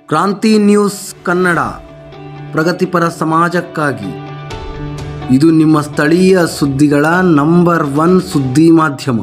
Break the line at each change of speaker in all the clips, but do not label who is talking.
ಕ್ರಾಂತಿ ನ್ಯೂಸ್ ಕನ್ನಡ ಪ್ರಗತಿಪರ ಸಮಾಜಕ್ಕಾಗಿ ಇದು ನಿಮ್ಮ ಸ್ಥಳೀಯ ಸುದ್ದಿಗಳ ನಂಬರ್ ಒನ್ ಸುದ್ದಿ ಮಾಧ್ಯಮ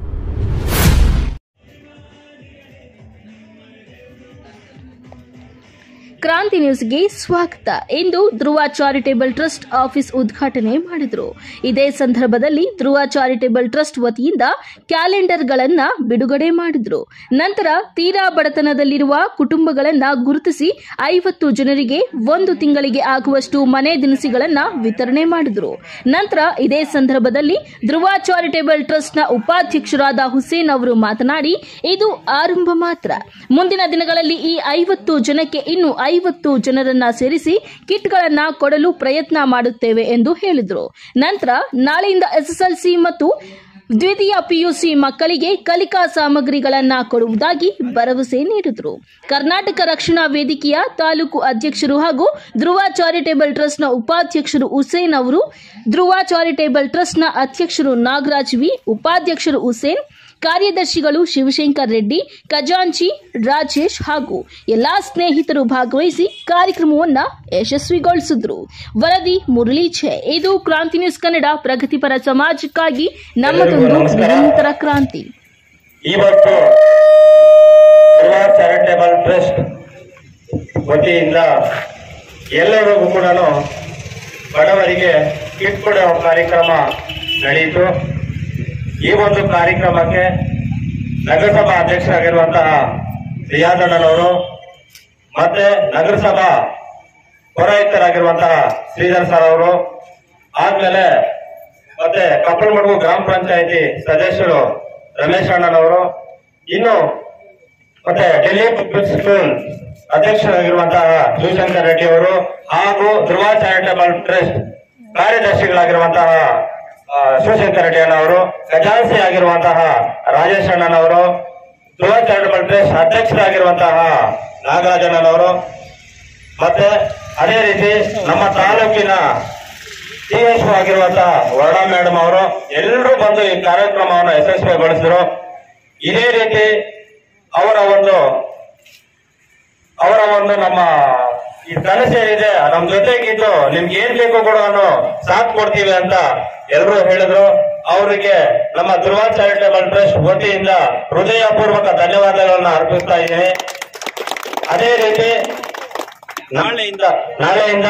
ಕ್ರಾಂತಿ ನ್ಯೂಸ್ಗೆ ಸ್ವಾಗತ ಇಂದು ಧ್ರುವ ಚಾರಿಟೇಬಲ್ ಟ್ರಸ್ಟ್ ಆಫೀಸ್ ಉದ್ಘಾಟನೆ ಮಾಡಿದರು ಇದೇ ಸಂದರ್ಭದಲ್ಲಿ ಧ್ರುವ ಚಾರಿಟೇಬಲ್ ಟ್ರಸ್ಟ್ ವತಿಯಿಂದ ಕ್ಯಾಲೆಂಡರ್ಗಳನ್ನ ಬಿಡುಗಡೆ ಮಾಡಿದರು ನಂತರ ತೀರಾ ಬಡತನದಲ್ಲಿರುವ ಕುಟುಂಬಗಳನ್ನ ಗುರುತಿಸಿ ಐವತ್ತು ಜನರಿಗೆ ಒಂದು ತಿಂಗಳಿಗೆ ಆಗುವಷ್ಟು ಮನೆ ದಿನಸಿಗಳನ್ನ ವಿತರಣೆ ಮಾಡಿದರು ನಂತರ ಇದೇ ಸಂದರ್ಭದಲ್ಲಿ ಧ್ರುವ ಚಾರಿಟೇಬಲ್ ಟ್ರಸ್ಟ್ನ ಉಪಾಧ್ಯಕ್ಷರಾದ ಹುಸೇನ್ ಅವರು ಮಾತನಾಡಿ ಇದು ಆರಂಭ ಮಾತ್ರ ಮುಂದಿನ ದಿನಗಳಲ್ಲಿ ಈ ಐವತ್ತು ಜನಕ್ಕೆ ಇನ್ನು ಐವತ್ತು ಜನರನ್ನ ಸೇರಿಸಿ ಕಿಟ್ಗಳನ್ನ ಕೊಡಲು ಪ್ರಯತ್ನ ಮಾಡುತ್ತೇವೆ ಎಂದು ಹೇಳಿದರು ನಂತರ ನಾಳೆಯಿಂದ ಎಸ್ಎಸ್ಎಲ್ಸಿ ಮತ್ತು ದ್ವಿತೀಯ ಪಿಯುಸಿ ಮಕ್ಕಳಿಗೆ ಕಲಿಕಾ ಸಾಮಗ್ರಿಗಳನ್ನ ಕೊಡುವುದಾಗಿ ಭರವಸೆ ನೀಡಿದರು ಕರ್ನಾಟಕ ರಕ್ಷಣಾ ವೇದಿಕೆಯ ತಾಲೂಕು ಅಧ್ಯಕ್ಷರು ಹಾಗೂ ಧ್ರುವ ಚಾರಿಟೇಬಲ್ ಟ್ರಸ್ಟ್ನ ಉಪಾಧ್ಯಕ್ಷರು ಹುಸೇನ್ ಅವರು ಧ್ರುವ ಚಾರಿಟೇಬಲ್ ಟ್ರಸ್ಟ್ನ ಅಧ್ಯಕ್ಷರು ನಾಗರಾಜ್ ವಿ ಉಪಾಧ್ಯಕ್ಷರು ಹುಸೇನ್ ಕಾರ್ಯದರ್ಶಿಗಳು ಶಿವಶಂಕರ್ ರೆಡ್ಡಿ ಖಜಾಂಚಿ ರಾಜೇಶ್ ಹಾಗೂ ಎಲ್ಲಾ ಸ್ನೇಹಿತರು ಭಾಗವಹಿಸಿ ಕಾರ್ಯಕ್ರಮವನ್ನ ಯಶಸ್ವಿಗೊಳಿಸಿದ್ರು ವರದಿ ಮುರಳಿ ಛೆ ಇದು ಕ್ರಾಂತಿ ನ್ಯೂಸ್ ಕನ್ನಡ ಪ್ರಗತಿಪರ ಸಮಾಜಕ್ಕಾಗಿ ನಮ್ಮದೊಂದು ನಿರಂತರ ಕ್ರಾಂತಿ
ಇವತ್ತು ಧ್ರುವ ಚಾರಿಟೇಬಲ್ ಟ್ರಸ್ಟ್ ವತಿಯಿಂದ ಎಲ್ಲರಿಗೂ ಕೂಡ ಬಡವರಿಗೆ ಕಿಟ್ ಕೊಡುವ ಕಾರ್ಯಕ್ರಮ ನಡೆಯಿತು ಈ ಒಂದು ಕಾರ್ಯಕ್ರಮಕ್ಕೆ ನಗರಸಭಾ ಅಧ್ಯಕ್ಷರಾಗಿರುವಂತಹ ರಿಯಾದಣ್ಣನವರು ಮತ್ತೆ ನಗರಸಭಾ ಪೌರಾಯುಕ್ತರಾಗಿರುವಂತಹ ಶ್ರೀಧರ್ ಸರ್ ಅವರು ಆದ್ಮೇಲೆ ಮತ್ತೆ ಕಪ್ಪಲಮಡುಗು ಗ್ರಾಮ ಪಂಚಾಯತಿ ಸದಸ್ಯರು ರಮೇಶ್ ಅಣ್ಣನವರು ಇನ್ನು ಮತ್ತೆ ಡೆಲ್ಲಿ ಪಬ್ಲಿಕ್ ಸ್ಕೂಲ್ ಅಧ್ಯಕ್ಷರಾಗಿರುವಂತಹ ಶಿವಶಂಕರ್ ರೆಡ್ಡಿ ಅವರು ಹಾಗೂ ಧ್ರುವ ಚಾರಿಟಬಲ್ ಟ್ರಸ್ಟ್ ಕಾರ್ಯದರ್ಶಿಗಳಾಗಿರುವಂತಹ ಆ, ಶಿವಶಂಕರ್ ರೆಡ್ಡಿ ಅಣ್ಣವರು ಖಜಾನ್ಸಿ ಆಗಿರುವಂತಹ ರಾಜೇಶ್ ಅಣ್ಣನವರು ಧ್ರುವ ಚಾರಿಟಬಲ್ ಟ್ರಸ್ಟ್ ಅಧ್ಯಕ್ಷರಾಗಿರುವಂತಹ ನಾಗರಾಜಣ್ಣನವರು ಮತ್ತೆ ಅದೇ ರೀತಿ ನಮ್ಮ ತಾಲೂಕಿನ ಟಿಎಸ್ ಆಗಿರುವಂತಹ ವರ್ಣಾ ಮೇಡಮ್ ಅವರು ಎಲ್ಲರೂ ಬಂದು ಈ ಕಾರ್ಯಕ್ರಮವನ್ನು ಯಶಸ್ವಿಗೊಳಿಸಿದ್ರು ಇದೇ ರೀತಿ ಅವರ ಒಂದು ಅವರ ಒಂದು ನಮ್ಮ ಈ ಕನಸು ಏನಿದೆ ನಮ್ ಜೊತೆಗಿದ್ದು ನಿಮ್ಗೆ ಏನ್ ಬೇಕು ಕೂಡ ಅನ್ನೋ ಸಾಥ್ ಕೊಡ್ತೀವಿ ಅಂತ ಎಲ್ಲರೂ ಹೇಳಿದ್ರು ಅವರಿಗೆ ನಮ್ಮ ಧ್ರುವ ಚಾರಿಟೇಬಲ್ ಟ್ರಸ್ಟ್ ವತಿಯಿಂದ ಹೃದಯಪೂರ್ವಕ ಧನ್ಯವಾದಗಳನ್ನ ಅರ್ಪಿಸ್ತಾ ಇದ್ದೀನಿ ಅದೇ ರೀತಿ ನಾಳೆಯಿಂದ ನಾಳೆಯಿಂದ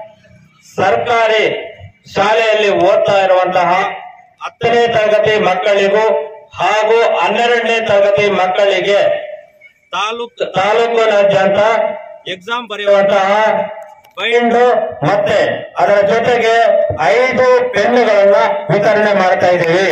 ಸರ್ಕಾರಿ ಶಾಲೆಯಲ್ಲಿ ಓದ್ತಾ ಇರುವಂತಹ ಹತ್ತನೇ ತರಗತಿ ಮಕ್ಕಳಿಗೂ ಹಾಗೂ ಹನ್ನೆರಡನೇ ತರಗತಿ ಮಕ್ಕಳಿಗೆ ತಾಲೂಕ್ ತಾಲೂಕಿನಾದ್ಯಂತ ಎಕ್ಸಾಮ್ ಬರೆಯುವಂತಹ ಬೈಂಡು ಮತ್ತೆ ಅದರ ಜೊತೆಗೆ ಐದು ಪೆನ್ನುಗಳನ್ನ ವಿತರಣೆ ಮಾಡ್ತಾ ಇದ್ದೀವಿ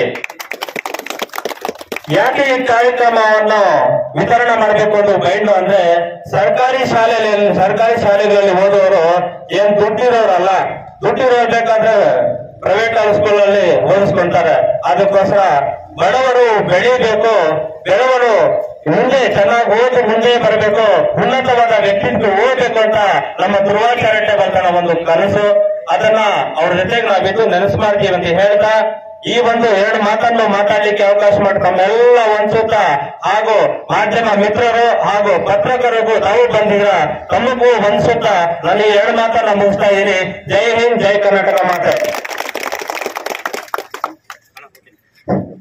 ಯಾಕೆ ಈ ಕಾರ್ಯಕ್ರಮವನ್ನು ವಿತರಣೆ ಮಾಡಬೇಕು ಅಂತ ಬೈಂಡು ಅಂದ್ರೆ ಸರ್ಕಾರಿ ಶಾಲೆಯಲ್ಲಿ ಸರ್ಕಾರಿ ಶಾಲೆಗಳಲ್ಲಿ ಓದುವವರು ಏನ್ ದುಡ್ಡಿರೋರಲ್ಲ ದುಡ್ಡಿರೋರು ಬೇಕಾದ್ರೆ ಪ್ರೈವೇಟ್ ಸ್ಕೂಲ್ ಅಲ್ಲಿ ಓದಿಸ್ಕೊಂತಾರೆ ಅದಕ್ಕೋಸ್ಕರ ಬಡವರು ಬೆಳೀಬೇಕು ಬೆಳವರು ಮುಂದೆ ಚೆನ್ನಾಗಿ ಓದಿ ಮುಂದೆ ಬರಬೇಕು ಉನ್ನತವಾದ ವ್ಯಕ್ತಿತ್ವ ಓದಬೇಕು ಅಂತ ನಮ್ಮ ಧ್ರುವ ಚಾರಿಟೇಬಲ್ ತನ್ನ ಒಂದು ಕನಸು ಅದನ್ನ ಅವ್ರ ಜೊತೆಗೆ ನಾವಿದ್ದು ನೆನಸು ಮಾಡ್ತೀವಿ ಅಂತ ಹೇಳ್ತಾ ಈ ಒಂದು ಎರಡು ಮಾತನ್ನು ಮಾತಾಡ್ಲಿಕ್ಕೆ ಅವಕಾಶ ಮಾಡಿ ತಮ್ಮೆಲ್ಲ ಒಂದ್ಸುತ್ತ ಹಾಗೂ ಮಾಧ್ಯಮ ಮಿತ್ರರು ಹಾಗೂ ಪತ್ರಕರಿಗೂ ತಾವು ಬಂದಿದ್ರ ತಮಗೂ ಒಂದ್ಸುತ್ತ ನಾನು ಈ ಎರಡು ಮಾತನ್ನ ಮುಗಿಸ್ತಾ ಇದ್ದೀನಿ ಜೈ ಹಿಂದ್ ಜೈ ಕರ್ನಾಟಕ ಮಾತೆ